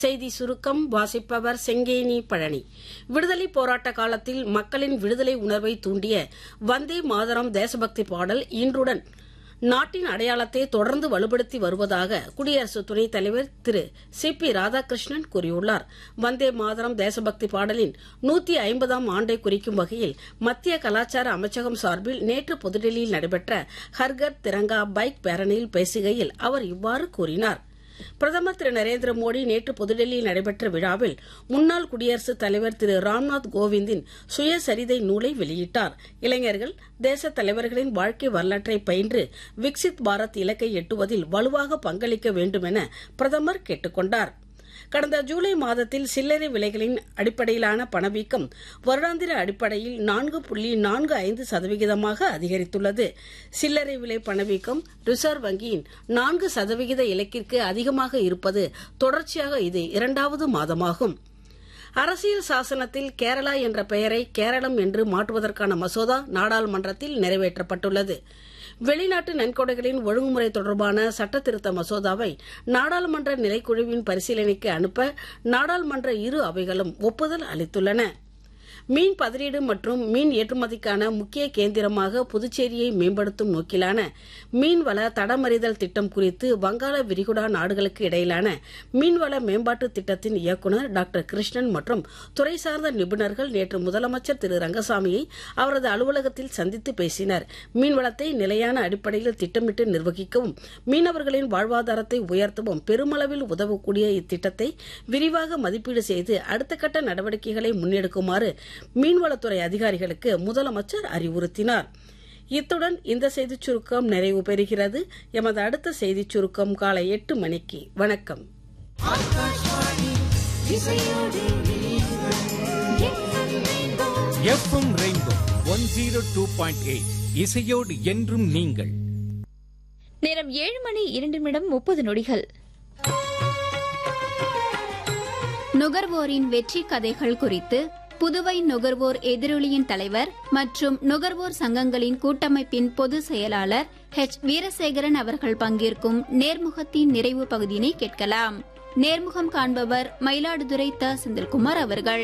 செய்தி சுருக்கம் வாசிப்பவர் செங்கேனி பழனி விடுதலை போராட்ட காலத்தில் மக்களின் விடுதலை உணர்வை தூண்டிய வந்தே மாதரம் தேசபக்தி பாடல் இன்றுடன் நாட்டின் அடையாளத்தை தொடர்ந்து வலுப்படுத்தி வருவதாக குடியரசு துணைத் தலைவர் திரு சி பி ராதாகிருஷ்ணன் கூறியுள்ளார் வந்தே மாதரம் தேசபக்தி பாடலின் நூத்தி ஐம்பதாம் ஆண்டை குறிக்கும் வகையில் மத்திய கலாச்சார அமைச்சகம் சார்பில் நேற்று புதுடெல்லியில் நடைபெற்ற ஹர்கர் திரங்கா பைக் பேரணியில் பேசுகையில் அவர் இவ்வாறு கூறினார் பிரதமர் திரு நரேந்திர மோடி நேற்று புதுடெல்லியில் நடைபெற்ற விழாவில் முன்னாள் குடியரசுத் தலைவர் திரு ராம்நாத் கோவிந்தின் சுயசரிதை நூலை வெளியிட்டார் இளைஞர்கள் தேசத் தலைவர்களின் வாழ்க்கை வரலாற்றை பயின்று விக்சித் பாரத் இலக்கை எட்டுவதில் வலுவாக பங்களிக்க வேண்டும் என பிரதமர் கேட்டுக் கொண்டார் கடந்த ஜூலை மாதத்தில் சில்லறை விலைகளின் அடிப்படையிலான பணவீக்கம் வருடாந்திர அடிப்படையில் நான்கு புள்ளி நான்கு ஐந்து சதவிகிதமாக அதிகரித்துள்ளது சில்லறை விலை பணவீக்கம் ரிசர்வ் வங்கியின் நான்கு சதவிகித இலக்கிற்கு அதிகமாக இருப்பது தொடர்ச்சியாக இது இரண்டாவது மாதமாகும் அரசியல் சாசனத்தில் கேரளா என்ற பெயரை கேரளம் என்று மாற்றுவதற்கான மசோதா நாடாளுமன்றத்தில் நிறைவேற்றப்பட்டுள்ளது வெளிநாட்டு நன்கொடைகளின் ஒழுங்குமுறை தொடர்பான சட்டத்திருத்த மசோதாவை நாடாளுமன்ற நிலைக்குழுவின் பரிசீலனைக்கு அனுப்ப நாடாளுமன்ற இரு அவைகளும் ஒப்புதல் அளித்துள்ளன மீன் பதறீடு மற்றும் மீன் ஏற்றுமதிக்கான முக்கிய கேந்திரமாக புதுச்சேரியை மேம்படுத்தும் நோக்கிலான மீன்வள தடமறிதல் திட்டம் குறித்து வங்காள விரிகுடா நாடுகளுக்கு இடையிலான மீன்வள மேம்பாட்டு திட்டத்தின் இயக்குநர் டாக்டர் கிருஷ்ணன் மற்றும் துறை சார்ந்த நிபுணர்கள் நேற்று முதலமைச்சர் திரு ரங்கசாமியை அவரது அலுவலகத்தில் சந்தித்து பேசினர் மீன்வளத்தை நிலையான அடிப்படையில் திட்டமிட்டு நிர்வகிக்கவும் மீனவர்களின் வாழ்வாதாரத்தை உயர்த்தவும் பெருமளவில் உதவக்கூடிய இத்திட்டத்தை விரிவாக மதிப்பீடு செய்து அடுத்த கட்ட நடவடிக்கைகளை முன்னெடுக்குமாறு மீன்வளத்துறை அதிகாரிகளுக்கு முதலமைச்சர் அறிவுறுத்தினார் இத்துடன் இந்த செய்திச் சுருக்கம் நிறைவு பெறுகிறது எமது அடுத்த செய்திச் சுருக்கம் காலை எட்டு மணிக்கு வணக்கம் FM rainbow one zero two point eight இசையோடு என்றும் நீங்கள் நேரம் ஏழு மணி இரண்டு நிமிடம் முப்பது நொடிகள் நுகர்வோரின் வெற்றி கதைகள் குறித்து புதுவை நுகர்வோர் எதிரொலியின் தலைவர் மற்றும் நுகர்வோர் சங்கங்களின் கூட்டமைப்பின் பொதுச் செயலாளர் ஹெச் வீரசேகரன் அவர்கள் பங்கேற்கும் நேர்முகத்தின் நிறைவு பகுதியினை கேட்கலாம் நேர்முகம் காண்பவர் மயிலாடுதுறை த செந்தில்குமார் அவர்கள்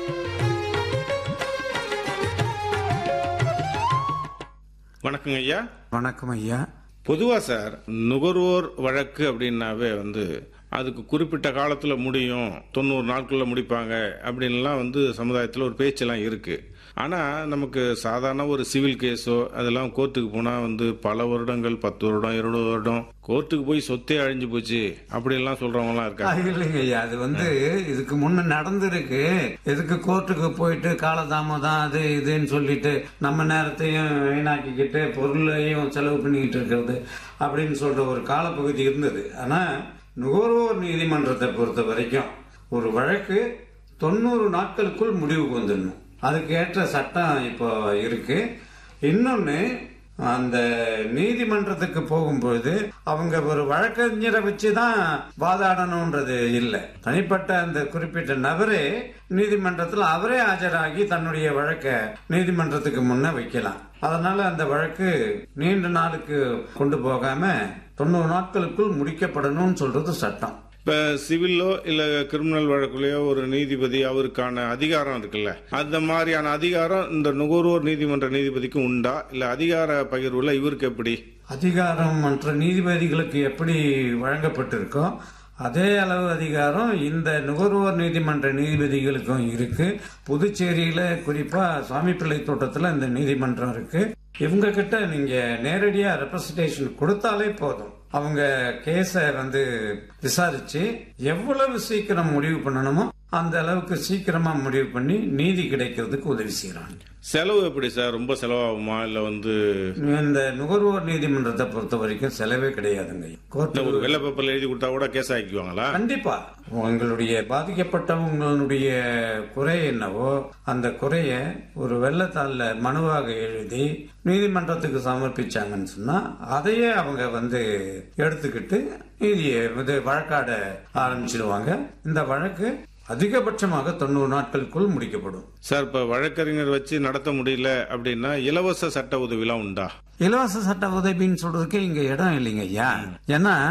வணக்கங்க ஐயா வணக்கம் ஐயா பொதுவா சார் நுகர்வோர் வழக்கு அப்படின்னாவே வந்து அதுக்கு குறிப்பிட்ட காலத்துல முடியும் தொண்ணூறு நாட்குள்ள முடிப்பாங்க அப்படின்லாம் வந்து சமுதாயத்தில் ஒரு பேச்செல்லாம் இருக்கு ஆனா நமக்கு சாதாரண ஒரு சிவில் கேஸோ அதெல்லாம் கோர்ட்டுக்கு போனா வந்து பல வருடங்கள் பத்து வருடம் இருபது வருடம் கோர்ட்டுக்கு போய் சொத்தே அழிஞ்சு போச்சு அப்படின்லாம் சொல்றவங்கலாம் இருக்காங்க அது இல்லைங்க ஐயா அது வந்து இதுக்கு முன்ன நடந்திருக்கு எதுக்கு கோர்ட்டுக்கு போயிட்டு காலதாமதம் அது இதுன்னு சொல்லிட்டு நம்ம நேரத்தையும் வீணாக்கிக்கிட்டு பொருளையும் செலவு பண்ணிக்கிட்டு இருக்கிறது அப்படின்னு சொல்ற ஒரு காலப்பகுதி இருந்தது ஆனா நுகர்வோர் நீதிமன்றத்தை பொறுத்த வரைக்கும் ஒரு வழக்கு தொண்ணூறு நாட்களுக்குள் முடிவுக்கு வந்துடணும் அதுக்கு ஏற்ற சட்டம் இப்போ இருக்கு இன்னொன்னு அந்த நீதிமன்றத்துக்கு போகும்பொழுது அவங்க ஒரு வழக்கறிஞரை வச்சுதான் வாதாடணும்ன்றது இல்லை தனிப்பட்ட அந்த குறிப்பிட்ட நபரே நீதிமன்றத்தில் அவரே ஆஜராகி தன்னுடைய வழக்க நீதிமன்றத்துக்கு முன்ன வைக்கலாம் அதனால அந்த வழக்கு நீண்ட நாளுக்கு கொண்டு போகாம தொண்ணூறு நாட்களுக்குள் முடிக்கப்படணும்னு சொல்றது சட்டம் இப்ப சிவிலோ இல்ல கிரிமினல் வழக்குலயோ ஒரு நீதிபதி அவருக்கான அதிகாரம் இருக்குல்ல அந்த மாதிரியான அதிகாரம் இந்த நுகர்வோர் நீதிமன்ற நீதிபதிக்கு உண்டா இல்ல அதிகார பகிர்வுல இவருக்கு எப்படி அதிகாரம் மற்ற நீதிபதிகளுக்கு எப்படி வழங்கப்பட்டிருக்கோ அதே அளவு அதிகாரம் இந்த நுகர்வோர் நீதிமன்ற நீதிபதிகளுக்கும் இருக்கு புதுச்சேரியில குறிப்பா சுவாமிப்பிள்ளை தோட்டத்துல இந்த நீதிமன்றம் இருக்கு இவங்க கிட்ட நீங்க நேரடியா ரெப்ரசன்டேஷன் கொடுத்தாலே போதும் அவங்க கேஸ வந்து விசாரிச்சு எவ்வளவு சீக்கிரம் முடிவு பண்ணணுமோ அந்த அளவுக்கு சீக்கிரமா முடிவு பண்ணி நீதி கிடைக்கிறதுக்கு உதவி செய்யறாங்க செலவு எப்படி சார் ரொம்ப செலவாகுமா இல்ல வந்து இந்த நுகர்வோர் நீதிமன்றத்தை பொறுத்த வரைக்கும் செலவே கிடையாதுங்க கோர்ட்டு ஒரு வெள்ளை பேப்பர்ல எழுதி கொடுத்தா கூட கேஸ் ஆக்கிக்குவாங்களா கண்டிப்பா உங்களுடைய பாதிக்கப்பட்டவங்களுடைய குறை என்னவோ அந்த குறைய ஒரு வெள்ளத்தாள்ல மனுவாக எழுதி நீதிமன்றத்துக்கு சமர்ப்பிச்சாங்கன்னு சொன்னா அதையே அவங்க வந்து எடுத்துக்கிட்டு நீதியை வந்து வழக்காட ஆரம்பிச்சிடுவாங்க இந்த வழக்கு அதிகபட்சமாக தொண்ணூறு நாட்களுக்குள் முடிக்கப்படும் சார் இப்ப வழக்கறிஞர் வச்சு நடத்த முடியல அப்படின்னா இலவச சட்ட உதவிலாம் உண்டா இலவச சட்ட உதவின்னு சொல்றதுக்கு இங்க இடம் இல்லைங்க ஐயா ஏன்னா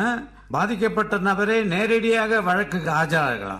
பாதிக்கப்பட்ட நபரே நேரடியாக வழக்குக்கு ஆஜராகலாம்